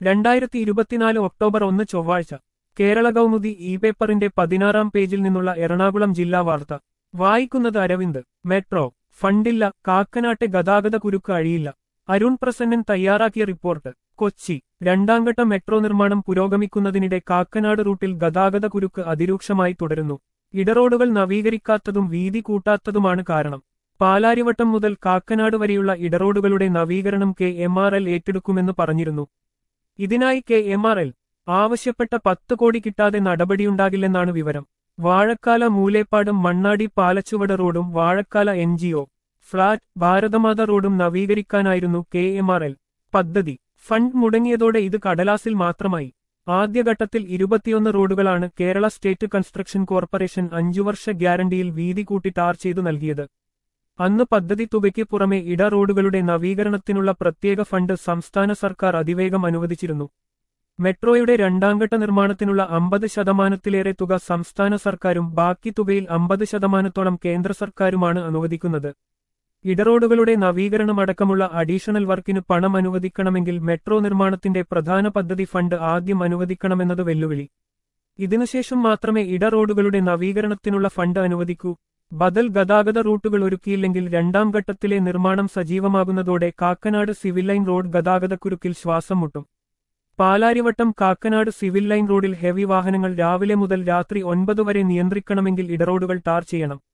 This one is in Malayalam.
രണ്ടായിരത്തി ഇരുപത്തിനാല് ഒക്ടോബർ ഒന്ന് ചൊവ്വാഴ്ച കേരള കൗമുദി ഇ പേപ്പറിന്റെ പതിനാറാം പേജിൽ നിന്നുള്ള എറണാകുളം ജില്ലാ വാർത്ത വായിക്കുന്നത് അരവിന്ദ് മെട്രോ ഫണ്ടില്ല കാക്കനാട്ടെ ഗതാഗത കുരുക്ക് അഴിയില്ല അരുൺ പ്രസന്നൻ തയ്യാറാക്കിയ റിപ്പോർട്ട് കൊച്ചി രണ്ടാംഘട്ട മെട്രോ നിർമ്മാണം പുരോഗമിക്കുന്നതിനിടെ കാക്കനാട് റൂട്ടിൽ ഗതാഗത കുരുക്ക് അതിരൂക്ഷമായി തുടരുന്നു ഇടറോഡുകൾ നവീകരിക്കാത്തതും വീതി കൂട്ടാത്തതുമാണ് കാരണം പാലാരിവട്ടം മുതൽ കാക്കനാട് വരെയുള്ള ഇടറോഡുകളുടെ നവീകരണം കെ എം ആർ എൽ ഏറ്റെടുക്കുമെന്ന് പറഞ്ഞിരുന്നു ഇതിനായി കെ എം ആർ എൽ ആവശ്യപ്പെട്ട പത്ത് കോടി കിട്ടാതെ നടപടിയുണ്ടാകില്ലെന്നാണ് വിവരം വാഴക്കാല മൂലേപ്പാടും മണ്ണാടി പാലച്ചുവട് റോഡും വാഴക്കാല എൻ ഫ്ളാറ്റ് ഭാരതമാത റോഡും നവീകരിക്കാനായിരുന്നു കെ എം ആർ എൽ പദ്ധതി ഫണ്ട് മുടങ്ങിയതോടെ ഇത് കടലാസിൽ മാത്രമായി ആദ്യഘട്ടത്തിൽ ഇരുപത്തിയൊന്ന് റോഡുകളാണ് കേരള സ്റ്റേറ്റ് കൺസ്ട്രക്ഷൻ കോർപ്പറേഷൻ അഞ്ചുവർഷ ഗ്യാരണ്ടിയിൽ വീതി കൂട്ടി ടാർ ചെയ്തു നൽകിയത് അന്ന് പദ്ധതി തുകയ്ക്ക് പുറമെ ഇട റോഡുകളുടെ നവീകരണത്തിനുള്ള പ്രത്യേക ഫണ്ട് സംസ്ഥാന സർക്കാർ അതിവേഗം അനുവദിച്ചിരുന്നു മെട്രോയുടെ രണ്ടാംഘട്ട നിർമ്മാണത്തിനുള്ള അമ്പത് ശതമാനത്തിലേറെ തുക സംസ്ഥാന സർക്കാരും ബാക്കി തുകയിൽ അമ്പത് ശതമാനത്തോളം കേന്ദ്ര സർക്കാരുമാണ് അനുവദിക്കുന്നത് ഇടറോഡുകളുടെ നവീകരണമടക്കമുള്ള അഡീഷണൽ വർക്കിന് പണം അനുവദിക്കണമെങ്കിൽ മെട്രോ നിർമ്മാണത്തിന്റെ പ്രധാന പദ്ധതി ഫണ്ട് ആദ്യം അനുവദിക്കണമെന്നത് വെല്ലുവിളി ഇതിനുശേഷം മാത്രമേ ഇടറോഡുകളുടെ നവീകരണത്തിനുള്ള ഫണ്ട് അനുവദിക്കൂ ബദൽ ഗതാഗത റൂട്ടുകൾ ഒരുക്കിയില്ലെങ്കിൽ രണ്ടാം ഘട്ടത്തിലെ നിർമ്മാണം സജീവമാകുന്നതോടെ കാക്കനാട് സിവിൽ ലൈൻ റോഡ് ഗതാഗതക്കുരുക്കിൽ ശ്വാസം മുട്ടും പാലാരിവട്ടം കാക്കനാട് സിവിൽ ലൈൻ റോഡിൽ ഹെവി വാഹനങ്ങൾ രാവിലെ മുതൽ രാത്രി ഒൻപത് വരെ നിയന്ത്രിക്കണമെങ്കിൽ ഇടറോഡുകൾ ടാർ ചെയ്യണം